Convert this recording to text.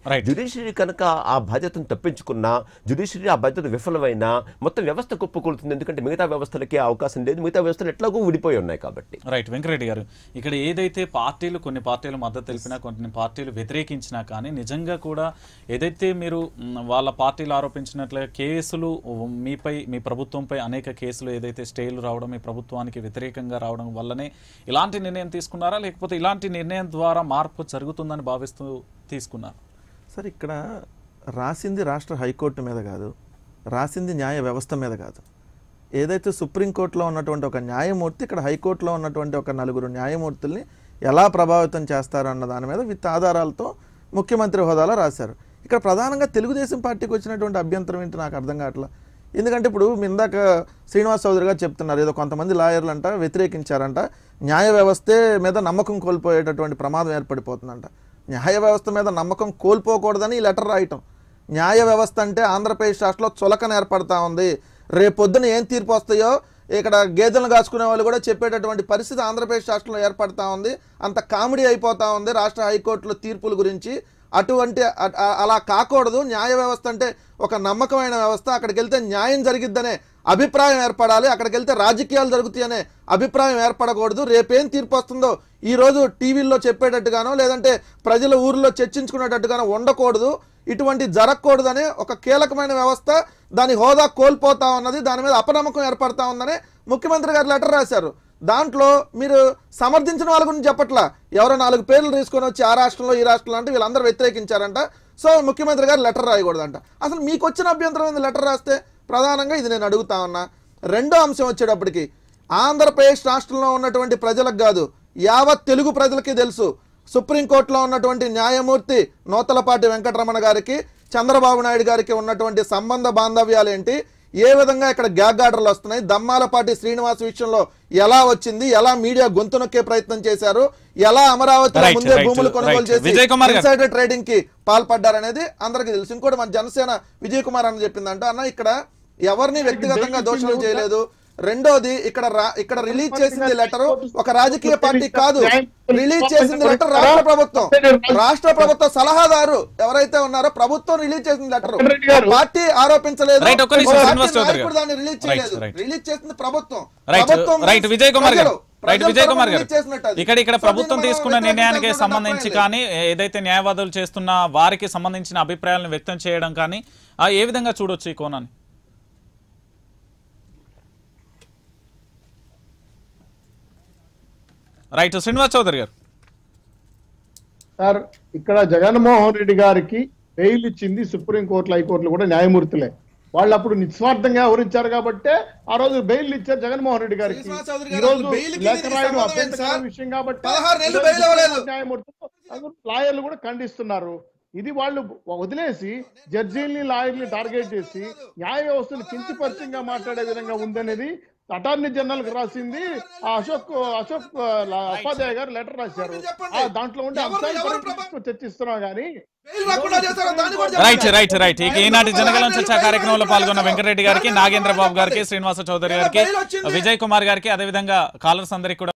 Right. Judiciary కనుక ఆ బాధ్యతను తప్పించుకున్నా జ్యుడిషియరీ ఆ బాధ్యత విఫలమైనా మొత్తం వ్యవస్థ కుప్పకూలుతుంది ఎందుకంటే మిగతా వ్యవస్థలకి ఆ అవకాశం లేదు మిగతా వ్యవస్థలు ఎట్లాగో విడిపోయి ఉన్నాయి కాబట్టి రైట్ వెంకరెడ్డి గారు ఇక్కడ ఏదైతే పార్టీలు కొన్ని పార్టీలు మద్దతు తెలిపినా కొన్ని పార్టీలు వ్యతిరేకించినా కానీ నిజంగా కూడా ఏదైతే మీరు మ్, వాళ్ళ పార్టీలు ఆరోపించినట్లుగా కేసులు ఉమ్, మీపై మీ ప్రభుత్వంపై అనేక కేసులు ఏదైతే స్టేలు రావడం మీ ప్రభుత్వానికి వ్యతిరేకంగా రావడం వల్లనే ఇలాంటి నిర్ణయం తీసుకున్నారా లేకపోతే ఇలాంటి నిర్ణయం ద్వారా మార్పు జరుగుతుందని భావిస్తూ తీసుకున్నారు సార్ ఇక్కడ రాసింది రాష్ట్ర హైకోర్టు మీద కాదు రాసింది న్యాయ వ్యవస్థ మీద కాదు ఏదైతే సుప్రీంకోర్టులో ఉన్నటువంటి ఒక న్యాయమూర్తి ఇక్కడ హైకోర్టులో ఉన్నటువంటి ఒక నలుగురు న్యాయమూర్తుల్ని ఎలా ప్రభావితం చేస్తారు అన్న దాని మీద విత్ ఆధారాలతో ముఖ్యమంత్రి హోదాలో రాశారు ఇక్కడ ప్రధానంగా తెలుగుదేశం పార్టీకి వచ్చినటువంటి అభ్యంతరం ఏంటి నాకు అర్థం కావట్లా ఎందుకంటే ఇప్పుడు మీ ఇందాక శ్రీనివాస్ చౌదరి గారు చెప్తున్నారు ఏదో కొంతమంది లాయర్లు అంట వ్యతిరేకించారంట న్యాయ వ్యవస్థే మీద నమ్మకం కోల్పోయేటటువంటి ప్రమాదం ఏర్పడిపోతుందంట న్యాయ వ్యవస్థ మీద నమ్మకం కోల్పోకూడదని ఈ లెటర్ రాయటం న్యాయ వ్యవస్థ అంటే ఆంధ్రప్రదేశ్ రాష్ట్రంలో చులకన ఏర్పడతా ఉంది రేపొద్దున ఏం తీర్పు వస్తాయో ఇక్కడ గేదెలను కాసుకునే వాళ్ళు కూడా చెప్పేటటువంటి పరిస్థితి ఆంధ్రప్రదేశ్ రాష్ట్రంలో ఏర్పడతా ఉంది అంత కామెడీ అయిపోతా ఉంది రాష్ట్ర హైకోర్టులో తీర్పుల గురించి అటువంటి అ- అ- అలా కాకూడదు న్యాయ వ్యవస్థ అంటే ఒక నమ్మకమైన వ్యవస్థ అక్కడికి వెళ్తే న్యాయం జరిగిద్దనే అభిప్రాయం ఏర్పడాలి అక్కడికి వెళ్తే రాజకీయాలు జరుగుతాయనే అభిప్రాయం ఏర్పడకూడదు రేపేం తీర్పు వస్తుందో ఈ రోజు టీవీల్లో చెప్పేటట్టుగానో లేదంటే ప్రజల ఊరిలో చర్చించుకునేటట్టుగానో ఉండకూడదు ఇటువంటి జరగకూడదని ఒక కీలకమైన వ్యవస్థ దాని హోదా కోల్పోతా ఉన్నది దాని మీద అపనమ్మకం ఏర్పడతా ఉందని ముఖ్యమంత్రి గారు లెటర్ రాశారు దాంట్లో మీరు సమర్థించిన వాళ్ళ గురించి చెప్పట్లా ఎవరో నాలుగు పేర్లు తీసుకొని వచ్చి ఆ రాష్ట్రంలో ఈ రాష్ట్రంలో అంటే వీళ్ళందరూ వ్యతిరేకించారంట సో ముఖ్యమంత్రి గారు లెటర్ రాయకూడదంట అసలు మీకు వచ్చిన అభ్యంతరం ఏంది లెటర్ రాస్తే ప్రధానంగా ఇది నేను అడుగుతా ఉన్నా రెండో అంశం వచ్చేటప్పటికి ఆంధ్రప్రదేశ్ రాష్ట్రంలో ఉన్నటువంటి ప్రజలకు కాదు యావత్ తెలుగు ప్రజలకి తెలుసు సుప్రీంకోర్టులో ఉన్నటువంటి న్యాయమూర్తి నూతలపాటి వెంకటరమణ గారికి చంద్రబాబు నాయుడు గారికి ఉన్నటువంటి సంబంధ బాంధవ్యాలు ఏంటి ఏ విధంగా ఇక్కడ గ్యాగ్ ఆర్డర్లు వస్తున్నాయి దమ్మాలపాటి శ్రీనివాస్ విషయంలో ఎలా వచ్చింది ఎలా మీడియా గొంతు నొక్కే ప్రయత్నం చేశారు ఎలా అమరావతిలో Right, ముందే right, భూములు కొనుగోలు right. చేసి విజయ్ కుమార్ గారు. ఇన్సైడర్ ట్రేడింగ్ కి పాల్పడ్డారనేది అందరికీ తెలుసు ఇంకోటి మన జనసేన విజయ్ కుమార్ అని చెప్పిందంట అన్న ఇక్కడ ఎవరిని వ్యక్తిగతంగా దోషులు చేయలేదు రెండోది ఇక్కడ రా- ఇక్కడ రిలీజ్ చేసింది లెటర్ ఒక రాజకీయ పార్టీ కాదు రిలీజ్ చేసింది లెటర్ రాష్ట్ర ప్రభుత్వం రాష్ట్ర ప్రభుత్వ సలహాదారు ఎవరైతే ఉన్నారో ప్రభుత్వం రిలీజ్ చేసింది లెటర్ రెడ్డి గారు. పార్టీ ఆరోపించలేదు Right, ఒక్క నిమిషం, ఒక పార్టీ శ్రీనివాస్ చౌదరి నాయకుడు గారు. దాన్ని రిలీజ్ Right, చేయలేదు right. రిలీజ్ చేసింది ప్రభుత్వం రైట్ ప్రభుత్వం రైట్ విజయ్ కుమార్ గారు ప్రజలు. రైట్ ప్రజల విజయ్ తరపున కుమార్ గారు రిలీజ్ చేసినట్టు అది. ఇక్కడ ఇక్కడ సో ప్రభుత్వం దీన్ని మనం తీసుకున్న వ్యతిరేకించాల్సిన నిర్ణయానికి అవసరం సంబంధించి లేదు. కానీ ఏదైతే న్యాయవాదులు చేస్తున్న వారికి సంబంధించిన అభిప్రాయాలను వ్యక్తం చేయడం కానీ ఆ ఏ విధంగా చూడొచ్చు ఈ కోణాన్ని రైట్ శ్రీనివాస్ చౌదరి గారు సార్ ఇక్కడ జగన్మోహన్ రెడ్డి గారికి బెయిల్ ఇచ్చింది సుప్రీం కోర్టులు హైకోర్టులు కూడా న్యాయమూర్తులే వాళ్ళు అప్పుడు నిస్వార్థంగా వివరించారు కాబట్టి ఆ రోజు బెయిల్ ఇచ్చారు జగన్మోహన్ రెడ్డి గారికి శ్రీనివాస్ చౌదరి ఈ గారు రోజు అసలు బెయిల్కి లేఖ దీనికి రాయడం సంబంధం ఏంటి అభ్యంతరకరమైన సార్? విషయం కాబట్టి పదహారు నెలలు ఈరోజు బెయిల్ ఇవ్వలేదు. సుప్రీం కోర్టు న్యాయమూర్తులు అందరూ లాయర్లు కూడా ఖండిస్తున్నారు ఇది వాళ్ళు వదిలేసి జడ్జీల్ని లాయర్ని టార్గెట్ చేసి న్యాయ వ్యవస్థను కించిపరిచంగా మాట్లాడే విధంగా ఉందనేది అటార్నీ జనరల్ కి రాసింది ఆ అశోక్ అశోక్ లా- ఉపాధ్యాయ గారు లెటర్ రాశారు ఆ దాంట్లో ఉండే ఎవరు- అంశాలు ఎవరు గురించి తీసుకొని చర్చిస్తున్నాం కానీ బెయిల్ రాకుండా చేశారో దాన్ని కూడా చెప్పండి. రైట్ రైట్ రైట్ ఇక ఈనాటి జనగలం చర్చా కార్యక్రమంలో పాల్గొన్న వెంకటరెడ్డి గారికి నాగేంద్ర బాబు గారికి శ్రీనివాస చౌదరి గారికి విజయ్ కుమార్ గారికి అదేవిధంగా కాలర్స్ అందరికీ కూడా